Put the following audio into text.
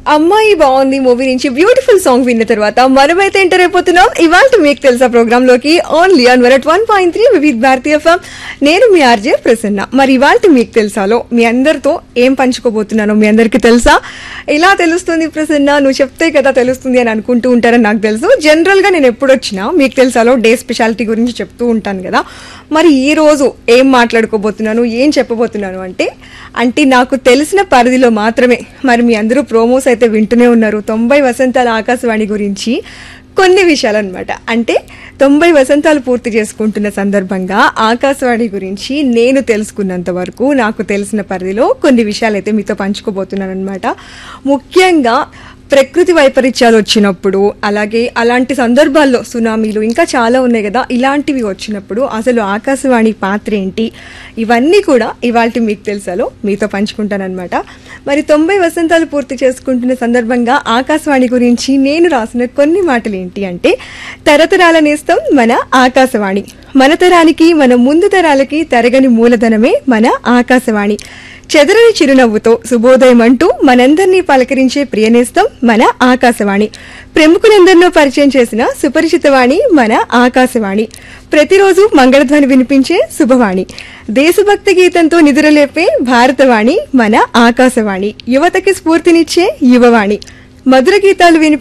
అమ్మాయి బాగుంది మూవీ నుంచి బ్యూటిఫుల్ సాంగ్ విన్న తర్వాత మనమైతే ఎంటర్ అయిపోతున్నాం ఇవాళ మీకు తెలుసా ప్రోగ్రామ్ లోకి ఓన్లీ ఆన్ వరట్ one point three Vividh Bharati FM నేను మీ ఆర్జే ప్రసన్న మరి ఇవాళ మీకు తెలుసాలో మీ అందరితో ఏం పంచుకోబోతున్నానో మీ అందరికీ తెలుసా ఎలా తెలుస్తుంది ప్రసన్న నువ్వు చెప్తే కదా తెలుస్తుంది అని అనుకుంటూ ఉంటారని నాకు తెలుసు జనరల్ గా నేను ఎప్పుడు వచ్చినా మీకు తెలుసాలో డే స్పెషాలిటీ గురించి చెప్తూ ఉంటాను కదా మరి ఈ రోజు ఏం మాట్లాడుకోబోతున్నాను ఏం చెప్పబోతున్నాను అంటే అంటే నాకు తెలిసిన పరిధిలో మాత్రమే మరి మీ అందరూ ప్రోమోస్ అయితే వింటూనే ఉన్నారు తొంభై వసంతాల ఆకాశవాణి గురించి కొన్ని విషయాలు అనమాట అంటే తొంభై వసంతాలు పూర్తి చేసుకుంటున్న సందర్భంగా ఆకాశవాణి గురించి నేను తెలుసుకున్నంత వరకు నాకు తెలిసిన పరిధిలో కొన్ని విషయాలు అయితే మీతో పంచుకోబోతున్నాను అనమాట ముఖ్యంగా ప్రకృతి వైపరీత్యాలు వచ్చినప్పుడు అలాగే అలాంటి సందర్భాల్లో సునామీలు ఇంకా చాలా ఉన్నాయి కదా ఇలాంటివి వచ్చినప్పుడు అసలు ఆకాశవాణి పాత్ర ఏంటి ఇవన్నీ కూడా ఇవాళ మీకు తెలుసాలో మీతో పంచుకుంటానన్నమాట మరి తొంభై వసంతాలు పూర్తి చేసుకుంటున్న సందర్భంగా ఆకాశవాణి గురించి నేను రాసిన కొన్ని మాటలు ఏంటి అంటే తరతరాల నేస్తం మన ఆకాశవాణి మన తరానికి మన ముందు తరాలకి తరగని మూలధనమే మన ఆకాశవాణి చెదరని చిరునవ్వుతో శుభోదయం అంటూ మనందరినీ పలకరించే ప్రియనేస్తం మన ఆకాశవాణి ప్రముఖులందరినో పరిచయం చేసిన సుపరిచితవాణి మన ఆకాశవాణి ప్రతిరోజు మంగళధ్వని వినిపించే శుభవాణి దేశభక్తి గీతంతో నిద్రలేపే భారతవాణి మన ఆకాశవాణి యువతకి స్ఫూర్తినిచ్చే యువవాణి మధుర గీతాలు విని